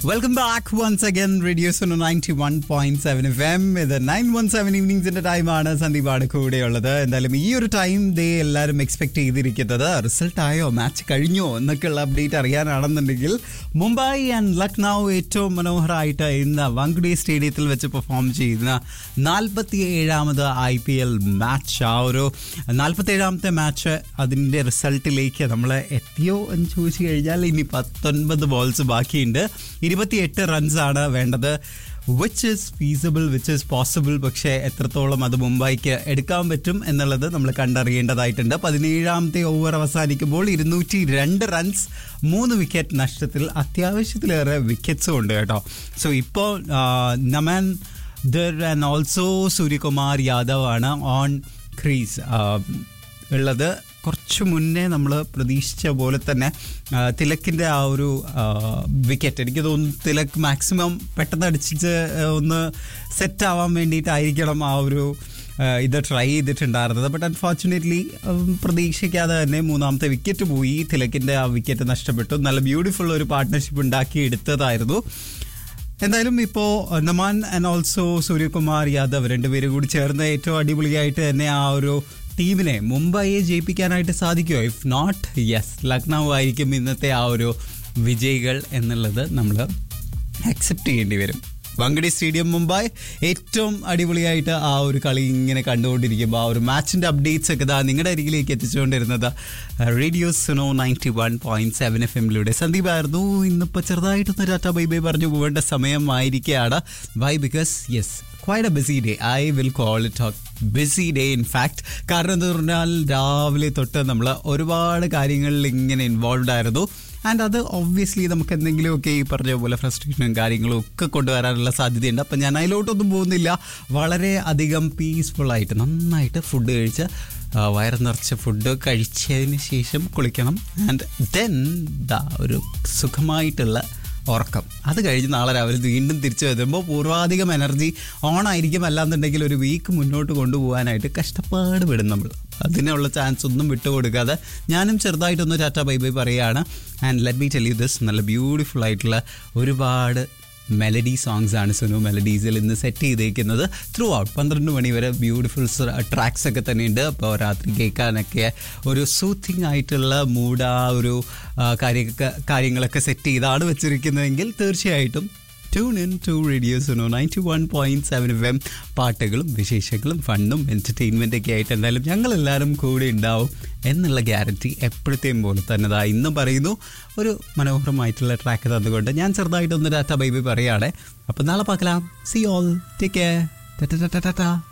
welcome back once again radio Suno ninety one point seven F M ഇത് nine one seven ഈവനിങ്സിന്റെ ടൈമാണ് സന്ദീപാണ് കൂടെയുള്ളത് എന്തായാലും ഈ ഒരു ടൈം ദേ എല്ലാവരും എക്സ്പെക്ട് ചെയ്തിരിക്കുന്നത് റിസൾട്ട് ആയോ മാച്ച് കഴിഞ്ഞോ എന്നൊക്കെയുള്ള അപ്ഡേറ്റ് അറിയാനാണെന്നുണ്ടെങ്കിൽ മുംബൈ ആൻഡ് ലക്നൗ ഏറ്റവും മനോഹരമായിട്ട് ഇന്ന് വാങ്കുഡി സ്റ്റേഡിയത്തിൽ വെച്ച് പെർഫോം ചെയ്യുന്ന നാൽപ്പത്തി ഏഴാമത് ഐ പി എൽ മാച്ച് ആ ഒരു നാൽപ്പത്തി ഏഴാമത്തെ മാച്ച് അതിൻ്റെ റിസൾട്ടിലേക്ക് നമ്മൾ എത്തിയോ എന്ന് ചോദിച്ചു കഴിഞ്ഞാൽ ഇനി പത്തൊൻപത് ബോൾസ് ബാക്കിയുണ്ട് ഇരുപത്തിയെട്ട് റൺസാണ് വേണ്ടത് which is feasible which is possible പക്ഷേ എത്രത്തോളം അത് മുംബൈക്ക് എടുക്കാൻ പറ്റും എന്നുള്ളത് നമ്മൾ കണ്ടറിയേണ്ടതായിട്ടുണ്ട് പതിനേഴാമത്തെ ഓവർ അവസാനിക്കുമ്പോൾ ഇരുന്നൂറ്റി രണ്ട് റൺസ് മൂന്ന് വിക്കറ്റ് നഷ്ടത്തിൽ അത്യാവശ്യത്തിലേറെ വിക്കറ്റ്സും ഉണ്ട് കേട്ടോ സോ ഇപ്പോൾ നമൻ ദർ ആൻഡ് ഓൾസോ സൂര്യകുമാർ യാദവ് ആണ് ഓൺ ക്രീസ് ഉള്ളത് കുറച്ച് മുന്നേ നമ്മൾ പ്രതീക്ഷിച്ച പോലെ തന്നെ ആ, തിലക്കിൻ്റെ ആ ഒരു വിക്കറ്റ് എനിക്ക് തോന്നുന്നു തിലക് മാക്സിമം പെട്ടെന്ന് അടിച്ചിട്ട് ആ, ഒന്ന് സെറ്റ് ആവാൻ വേണ്ടിയിട്ടായിരിക്കണം ആ ഒരു ആ, ഇത് ട്രൈ ചെയ്തിട്ടുണ്ടായിരുന്നത് ബട്ട് അൺഫോർച്ചുനേറ്റ്ലി പ്രതീക്ഷിക്കാതെ തന്നെ മൂന്നാമത്തെ വിക്കറ്റ് പോയി തിലക്കിൻ്റെ ആ വിക്കറ്റ് നഷ്ടപ്പെട്ടു നല്ല ബ്യൂട്ടിഫുൾ ഒരു പാർട്ട്ണർഷിപ്പ് ഉണ്ടാക്കി എടുത്തതായിരുന്നു എന്തായാലും ഇപ്പോൾ നമാൻ ആൻഡ് ഓൾസോ സൂര്യകുമാർ യാദവ് രണ്ടുപേരും കൂടി ചേർന്ന് ഏറ്റവും അടിപൊളിയായിട്ട് തന്നെ ആ ഒരു ടീമിനെ മുംബൈയെ ജയിപ്പിക്കാനായിട്ട് സാധിക്കുമോ ഇഫ് നോട്ട് യെസ് ലക്നൗ ആയിരിക്കും ഇന്നത്തെ ആ ഒരു വിജയികൾ എന്നുള്ളത് നമ്മൾ അക്സെപ്റ്റ് ചെയ്യേണ്ടി വരും വങ്കടി സ്റ്റേഡിയം മുംബൈ ഏറ്റവും അടിപൊളിയായിട്ട് ആ ഒരു കളി ഇങ്ങനെ കണ്ടുകൊണ്ടിരിക്കുമ്പോൾ ആ ഒരു മാച്ചിന്റെ അപ്ഡേറ്റ്സ് ഒക്കെ ഇതാ നിങ്ങളുടെ അരികിലേക്ക് എത്തിച്ചുകൊണ്ടിരുന്നത് radio Suno ninety one point seven F എമ്മിലൂടെ സന്ദീപായിരുന്നു ഇന്നിപ്പോൾ ചെറുതായിട്ടൊന്ന് ടാറ്റ ബൈ ബൈ പറഞ്ഞു പോകേണ്ട സമയമായിരിക്കുകയാണ് why because yes quite a busy day I will call it busy day in fact കാരണം എന്ന് പറഞ്ഞാൽ രാവിലെ തൊട്ട് നമ്മൾ ഒരുപാട് കാര്യങ്ങളിൽ ഇങ്ങനെ ഇൻവോൾവ് ആയിരുന്നു ആൻഡ് അത് ഒബ്വിയസ്ലി നമുക്ക് എന്തെങ്കിലുമൊക്കെ ഈ പറഞ്ഞ പോലെ ഫ്രസ്ട്രേഷനും കാര്യങ്ങളും ഒക്കെ കൊണ്ടുവരാനുള്ള സാധ്യതയുണ്ട് അപ്പം ഞാൻ അതിലോട്ടൊന്നും പോകുന്നില്ല വളരെ അധികം പീസ്ഫുൾ ആയിട്ട് നന്നായിട്ട് ഫുഡ് കഴിച്ച് ആ, വയറ് നിറച്ച് ഫുഡ് കഴിച്ചതിന് ശേഷം കുളിക്കണം ആൻഡ് ദെൻ ദാ ഒരു സുഖമായിട്ടുള്ള ഉറക്കം അത് കഴിഞ്ഞ് നാളെ രാവിലെ വീണ്ടും തിരിച്ചു വരുമ്പോൾ പൂർവാധികം എനർജി ഓൺ ആയിരിക്കും അല്ലാന്നുണ്ടെങ്കിൽ ഒരു വീക്ക് മുന്നോട്ട് കൊണ്ടുപോകാനായിട്ട് കഷ്ടപ്പാട് വിടും നമ്മൾ അതിനുള്ള ചാൻസ് ഒന്നും വിട്ടുകൊടുക്കാതെ ഞാനും ചെറുതായിട്ടൊന്ന് ടാറ്റ ബൈ ബൈ പറയുകയാണ് and let me tell you this നല്ല ബ്യൂട്ടിഫുൾ ആയിട്ടുള്ള ഒരുപാട് മെലഡി സോങ്സ് ആണ് സുനു മെലഡീസിൽ ഇന്ന് സെറ്റ് ചെയ്തേക്കുന്നത് ത്രൂ ഔട്ട് പന്ത്രണ്ട് മണി വരെ ബ്യൂട്ടിഫുൾ ട്രാക്സ് ഒക്കെ തന്നെയുണ്ട് അപ്പോൾ രാത്രി കേൾക്കാനൊക്കെ ഒരു സൂത്തിങ് ആയിട്ടുള്ള മൂഡ് ആ ഒരു ആ, കാര്യമൊക്കെ കാര്യങ്ങളൊക്കെ സെറ്റ് ചെയ്താണ് വെച്ചിരിക്കുന്നതെങ്കിൽ തീർച്ചയായിട്ടും tune in to radio Suno ninety one point seven F M പാട്ടുകളും വിശേഷങ്ങളും ഫണ്ടും എൻ്റർടൈൻമെൻ്റ് ഒക്കെ ആയിട്ട് എന്തായാലും ഞങ്ങളെല്ലാവരും കൂടെ ഉണ്ടാവും എന്നുള്ള ഗ്യാരണ്ടി എപ്പോഴത്തെയും പോലെ തന്നെ ദാ ഇന്നും പറയുന്നു ഒരു മനോഹരമായിട്ടുള്ള ട്രാക്ക് തന്നുകൊണ്ട് ഞാൻ ചെറുതായിട്ടൊന്ന് ഡാറ്റ ബൈബി പറയുകയാണെ അപ്പം നാളെ പാക്കലാം സി ഓൾ ടേക്ക് കെയർ ടാ